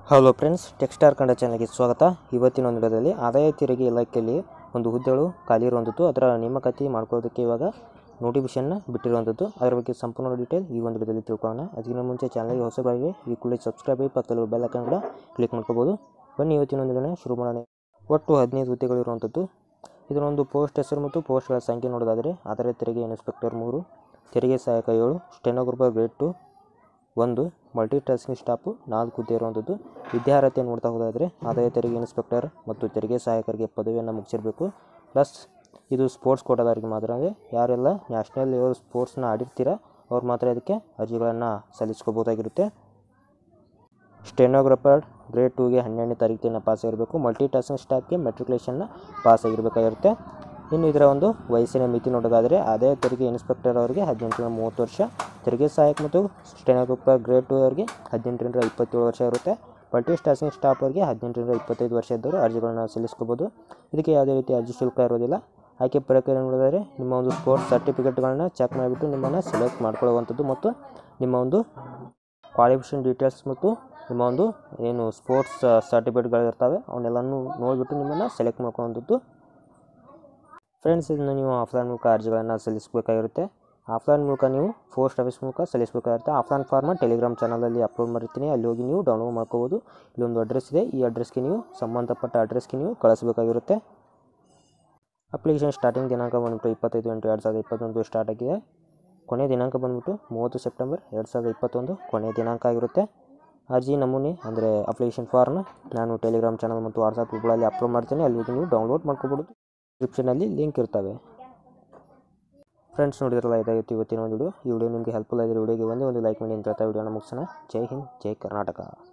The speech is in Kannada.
ಹಲೋ ಫ್ರೆಂಡ್ಸ್ ಟೆಕ್ಸ್ಟಾರ್ ಕನ್ನಡ ಚಾನಲ್ಗೆ ಸ್ವಾಗತ ಇವತ್ತಿನ ಒಂದು ವಿಡಿಯೋದಲ್ಲಿ ಆದಾಯ ತೆರಿಗೆ ಇಲಾಖೆಯಲ್ಲಿ ಒಂದು ಹುದ್ದೆಗಳು ಖಾಲಿ ಇರುವಂಥದ್ದು ಅದರ ನೇಮಕಾತಿ ಮಾಡ್ಕೊಳ್ಳೋದಕ್ಕೆ ಇವಾಗ ನೋಟಿಫಿಕೇಶನ್ನ ಬಿಟ್ಟಿರುವಂಥದ್ದು ಅದರ ಬಗ್ಗೆ ಸಂಪೂರ್ಣ ಡೀಟೇಲ್ ಈ ಒಂದು ವಿಡಿಯೋದಲ್ಲಿ ತಿಳ್ಕೊಳ್ಳೋಣ ಅದಕ್ಕಿಂತ ಮುಂಚೆ ಚಾನಲ್ಗೆ ಹೊಸಬರಾಗಿ ಈ ಕೂಡಲೇ ಸಬ್ಸ್ಕ್ರೈಬ್ ಆಗಿ ಪಕ್ಕದಲ್ಲಿ ಬೆಲ್ ಐಕಾನ್ ಕೂಡ ಕ್ಲಿಕ್ ಮಾಡ್ಕೋಬೋದು ಬನ್ನಿ ಇವತ್ತಿನ ಒಂದು ವಿಡಿಯೋನ ಶುರು ಮಾಡೋಣ ಒಟ್ಟು ಹದಿನೈದು ಹುದ್ದೆಗಳು ಇರುವಂಥದ್ದು ಇದನ್ನೊಂದು ಪೋಸ್ಟ್ ಹೆಸರು ಮತ್ತು ಪೋಸ್ಟ್ಗಳ ಸಂಖ್ಯೆ ನೋಡೋದಾದರೆ ಆದಾಯ ತೆರಿಗೆ ಇನ್ಸ್ಪೆಕ್ಟರ್ ಮೂರು ತೆರಿಗೆ ಸಹಾಯಕ ಏಳು ಸ್ಟೆನೋಗ್ರಫರ್ ಗ್ರೇಡ್ ಟು ಒಂದು ಮಲ್ಟಿ ಟಾಸ್ಕಿಂಗ್ ಸ್ಟಾಫು ನಾಲ್ಕು ಹುದ್ದೆ ಇರುವಂಥದ್ದು ವಿದ್ಯಾರ್ಹತೆ ನೋಡ್ತಾ ಹೋದಾದರೆ ಆದಾಯ ತೆರಿಗೆ ಇನ್ಸ್ಪೆಕ್ಟರ್ ಮತ್ತು ತೆರಿಗೆ ಸಹಾಯಕರಿಗೆ ಪದವಿಯನ್ನು ಮುಗಿಸಿರಬೇಕು ಪ್ಲಸ್ ಇದು ಸ್ಪೋರ್ಟ್ಸ್ ಕೋಟಾದವರಿಗೆ ಮಾತ್ರ ಅಂದರೆ ಯಾರೆಲ್ಲ ನ್ಯಾಷನಲ್ ಲೆವೆಲ್ ಸ್ಪೋರ್ಟ್ಸ್ನ ಆಡಿರ್ತೀರ ಅವ್ರು ಮಾತ್ರ ಇದಕ್ಕೆ ಅರ್ಜಿಗಳನ್ನು ಸಲ್ಲಿಸ್ಕೋಬೋದಾಗಿರುತ್ತೆ ಸ್ಟೆನೋಗ್ರಫರ್ ಗ್ರೇಡ್ ಟೂಗೆ ಹನ್ನೆರಡನೇ ತಾರೀಕಿನ ಪಾಸ್ ಆಗಿರಬೇಕು ಮಲ್ಟಿ ಟಾಸ್ಕಿಂಗ್ ಸ್ಟಾಫ್ಗೆ ಮೆಟ್ರಿಕ್ಯುಲೇಷನ್ನ ಪಾಸ್ ಆಗಿರಬೇಕಾಗಿರುತ್ತೆ ಇನ್ನು ಇದರ ಒಂದು ವಯಸ್ಸಿನ ಮಿತಿ ನೋಡೋದಾದರೆ ಆದಾಯ ತೆರಿಗೆ ಇನ್ಸ್ಪೆಕ್ಟರ್ ಅವರಿಗೆ ಹದಿನೆಂಟರಿಂದ ಮೂವತ್ತು ವರ್ಷ ತೆರಿಗೆ ಸಹಾಯಕ ಮತ್ತು ಸ್ಟೆನೋಗ್ರಫರ್ ಗ್ರೇಡ್ ಟು ಅವರಿಗೆ ಹದಿನೆಂಟರಿಂದ ಇಪ್ಪತ್ತೇಳು ವರ್ಷ ಇರುತ್ತೆ ಮಲ್ಟಿ ಟಾಸ್ಕಿಂಗ್ ಸ್ಟಾಫ್ ಅವರಿಗೆ ಹದಿನೆಂಟರಿಂದ ಇಪ್ಪತ್ತೈದು ವರ್ಷ ಇದ್ದವರು ಅರ್ಜಿಗಳನ್ನು ಸಲ್ಲಿಸ್ಕೋಬೋದು ಇದಕ್ಕೆ ಯಾವುದೇ ರೀತಿ ಅರ್ಜಿ ಶುಲ್ಕ ಇರೋದಿಲ್ಲ ಆಯ್ಕೆ ಪ್ರಕ್ರಿಯೆ ನೋಡಿದರೆ ನಿಮ್ಮ ಒಂದು ಸ್ಪೋರ್ಟ್ಸ್ ಸರ್ಟಿಫಿಕೇಟ್ಗಳನ್ನ ಚೆಕ್ ಮಾಡಿಬಿಟ್ಟು ನಿಮ್ಮನ್ನು ಸೆಲೆಕ್ಟ್ ಮಾಡ್ಕೊಳ್ಳುವಂಥದ್ದು ಮತ್ತು ನಿಮ್ಮ ಒಂದು ಕ್ವಾಲಿಫಿಕೇಷನ್ ಡೀಟೇಲ್ಸ್ ಮತ್ತು ನಿಮ್ಮ ಒಂದು ಏನು ಸ್ಪೋರ್ಟ್ಸ್ ಸರ್ಟಿಫಿಕೇಟ್ಗಳಿರ್ತವೆ ಅವನ್ನೆಲ್ಲನೂ ನೋಡಿಬಿಟ್ಟು ನಿಮ್ಮನ್ನು ಸೆಲೆಕ್ಟ್ ಮಾಡ್ಕೊಳ್ಳುವಂಥದ್ದು ಫ್ರೆಂಡ್ಸ್ ಇದನ್ನು ನೀವು ಆಫ್ಲೈನ್ ಮೂಲಕ ಅರ್ಜಿಗಳನ್ನು ಸಲ್ಲಿಸಬೇಕಾಗಿರುತ್ತೆ ಆಫ್ಲೈನ್ ಮೂಲಕ ನೀವು ಪೋಸ್ಟ್ ಆಫೀಸ್ ಮೂಲಕ ಸಲ್ಲಿಸಬೇಕಾಗಿರುತ್ತೆ ಆಫ್ಲೈನ್ ಫಾರ್ಮ ಟೆಲಿಗ್ರಾಮ್ ಚಾನಲಲ್ಲಿ ಅಪ್ಲೋಡ್ ಮಾಡಿರ್ತೀನಿ ಅಲ್ಲಿ ಹೋಗಿ ನೀವು ಡೌನ್ಲೋಡ್ ಮಾಡ್ಕೋಬೋದು ಇಲ್ಲೊಂದು ಅಡ್ರೆಸ್ ಇದೆ ಈ ಅಡ್ರೆಸ್ಗೆ ನೀವು ಸಂಬಂಧಪಟ್ಟ ಅಡ್ರೆಸ್ಗೆ ನೀವು ಕಳಿಸಬೇಕಾಗಿರುತ್ತೆ ಅಪ್ಲಿಕೇಶನ್ ಸ್ಟಾರ್ಟಿಂಗ್ ದಿನಾಂಕ ಬಂದ್ಬಿಟ್ಟು ಇಪ್ಪತ್ತೈದು ಎಂಟು ಎರಡು ಸಾವಿರದ ಇಪ್ಪತ್ತೊಂದು ಸ್ಟಾರ್ಟ್ ಆಗಿದೆ ಕೊನೆಯ ದಿನಾಂಕ ಬಂದ್ಬಿಟ್ಟು ಮೂವತ್ತು ಸೆಪ್ಟೆಂಬರ್ ಎರಡು ಸಾವಿರದ ಇಪ್ಪತ್ತೊಂದು ಕೊನೆಯ ದಿನಾಂಕ ಆಗಿರುತ್ತೆ ಅರ್ಜಿ ನಮೂನೆ ಅಂದರೆ ಅಪ್ಲಿಕೇಶನ್ ಫಾರ್ಮ್ನ ನಾನು ಟೆಲಿಗ್ರಾಮ್ ಚಾನಲ್ ಮತ್ತು ವಾಟ್ಸಪ್ ಗ್ರೂಪ್ಗಳಲ್ಲಿ ಅಪ್ಲೋಡ್ ಮಾಡ್ತೀನಿ ಅಲ್ಲಿ ಹೋಗಿ ನೀವು ಡೌನ್ಲೋಡ್ ಮಾಡ್ಕೊಬೋದು ಡಿಸ್ಕ್ರಿಪ್ಷನಲ್ಲಿ ಲಿಂಕ್ ಇರ್ತವೆ ಫ್ರೆಂಡ್ಸ್ ನೋಡಿದ್ರಲ್ಲ ಇದಾಗಿತ್ತು ಇವತ್ತಿನ ಒಂದು ವಿಡಿಯೋ ಈ ವಿಡಿಯೋ ನಿಮಗೆ ಹೆಲ್ಪ್ಫುಲ್ ಆಗಿರೋ ವಿಡಿಯೋಗೆ ಒಂದೇ ಒಂದು ಲೈಕ್ ಮಾಡಿ ಅಂತ ಹೇಳ್ತಾ ವಿಡಿಯೋನ ಮುಗಿಸೋಣ ಜೈ ಹಿಂದ್ ಜೈ ಕರ್ನಾಟಕ